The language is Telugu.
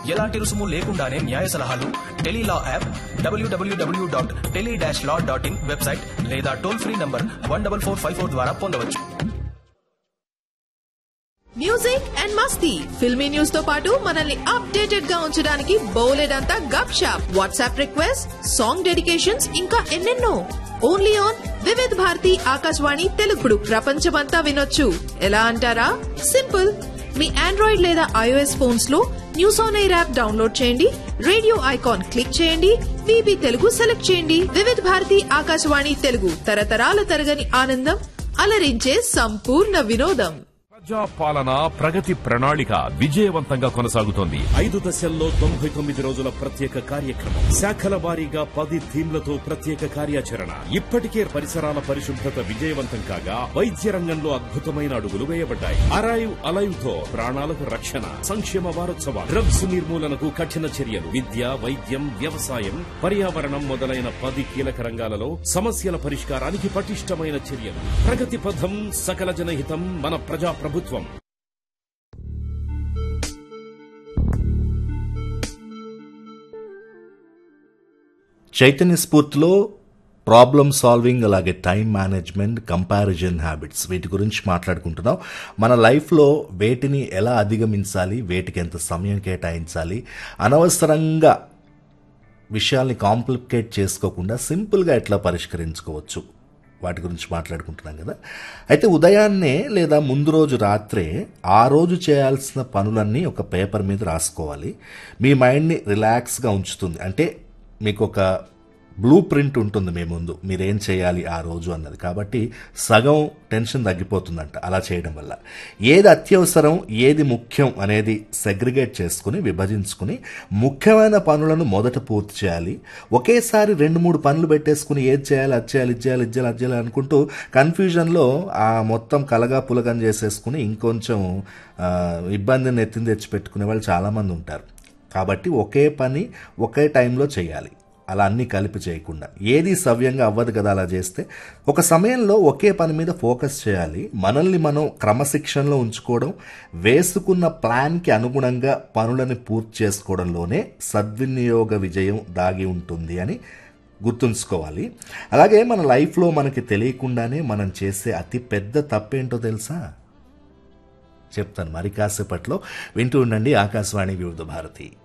ఎలాంటి రుసుము లేకుండానే న్యాయ సలహాలు టెలీలా యాప్ డబ్ల్యూడబ్ల్యూడబ్ల్యూ dot tele dash law dot in website లేదా toll free number one double four five four ద్వారా పొందవచ్చు మ్యూజిక్ అండ్ మస్తీ ఫిల్మీ న్యూస్ తో పాటు మనల్ని అప్డేటెడ్ గా ఉంచడానికి బోలెడంతా గప్ షాప్ వాట్సాప్ రిక్వెస్ట్ సాంగ్ డెడికేషన్స్ ఇంకా ఎన్నెన్నో ఓన్లీ ఆన్ వివిధ్ భారతి ఆకాశవాణి తెలుగుడు ప్రపంచమంతా వినొచ్చు ఎలా అంటారా సింపుల్ మీ ఆండ్రాయిడ్ లేదా ఐఓఎస్ ఫోన్స్ లో News on Air app download చేయండి రేడియో ఐకాన్ క్లిక్ చేయండి విబి తెలుగు సెలెక్ట్ చేయండి వివిధ్ భారతి ఆకాశవాణి తెలుగు తరతరాల తరగని ఆనందం అలరించే సంపూర్ణ వినోదం ప్రజా పాలన ప్రగతి ప్రణాళిక విజయవంతంగా కొనసాగుతోంది ఐదు దశల్లో తొంభై తొమ్మిది రోజుల ప్రత్యేక కార్యక్రమం శాఖల వారీగా పది థీమ్లతో ప్రత్యేక కార్యాచరణ ఇప్పటికే పరిసరాల పరిశుభ్రత విజయవంతం కాగా వైద్య రంగంలో అద్భుతమైన అడుగులు వేయబడ్డాయి అరైవ్ అలైవ్ తో ప్రాణాలకు రక్షణ సంక్షేమ వారోత్సవాలు డ్రగ్స్ నిర్మూలనకు కఠిన చర్యలు విద్య వైద్యం వ్యవసాయం పర్యావరణం మొదలైన పది కీలక రంగాలలో సమస్యల పరిష్కారానికి పటిష్టమైన చర్యలు ప్రగతి పథం సకల జనహితం మన ప్రజా ప్రభుత్వం చైతన్య స్ఫూర్తిలో ప్రాబ్లమ్ సాల్వింగ్ అలాగే టైం మేనేజ్మెంట్ కంపారిజన్ హ్యాబిట్స్ వీటి గురించి మాట్లాడుకుంటున్నాం మన లైఫ్లో వేటిని ఎలా అధిగమించాలి వేటికి ఎంత సమయం కేటాయించాలి అనవసరంగా విషయాల్ని కాంప్లికేట్ చేసుకోకుండా సింపుల్గా ఎట్లా పరిష్కరించుకోవచ్చు వాటి గురించి మాట్లాడుకుంటున్నాం కదా అయితే ఉదయాన్నే లేదా ముందు రోజు రాత్రే ఆ రోజు చేయాల్సిన పనులన్నీ ఒక పేపర్ మీద రాసుకోవాలి మీ మైండ్ని రిలాక్స్గా ఉంచుతుంది అంటే మీకు ఒక బ్లూ ప్రింట్ ఉంటుంది మీ ముందు మీరేం చేయాలి ఆ రోజు అన్నది కాబట్టి సగం టెన్షన్ తగ్గిపోతుందంట అలా చేయడం వల్ల ఏది అత్యవసరం ఏది ముఖ్యం అనేది సెగ్రిగేట్ చేసుకుని విభజించుకుని ముఖ్యమైన పనులను మొదట పూర్తి చేయాలి ఒకేసారి రెండు మూడు పనులు పెట్టేసుకుని ఏది చేయాలి అది చేయాలి ఇది చేయాలి ఇది చేయాలి అది చేయాలి అనుకుంటూ కన్ఫ్యూజన్లో ఆ మొత్తం కలగా పులగం చేసేసుకుని ఇంకొంచెం ఆ, ఇబ్బందిని ఎత్తింది తెచ్చి పెట్టుకునే వాళ్ళు చాలామంది ఉంటారు కాబట్టి ఒకే పని ఒకే టైంలో చేయాలి అలా అన్నీ కలిపి చేయకుండా ఏది సవ్యంగా అవ్వదు కదా అలా చేస్తే ఒక సమయంలో ఒకే పని మీద ఫోకస్ చేయాలి మనల్ని మనం క్రమశిక్షణలో ఉంచుకోవడం వేసుకున్న ప్లాన్కి అనుగుణంగా పనులను పూర్తి చేసుకోవడంలోనే సద్వినియోగ విజయం దాగి ఉంటుంది అని గుర్తుంచుకోవాలి అలాగే మన లైఫ్లో మనకి తెలియకుండానే మనం చేసే అతి పెద్ద తప్పేంటో తెలుసా చెప్తాను మరి కాసేపట్లో వింటూ ఉండండి ఆకాశవాణి వివిధ భారతి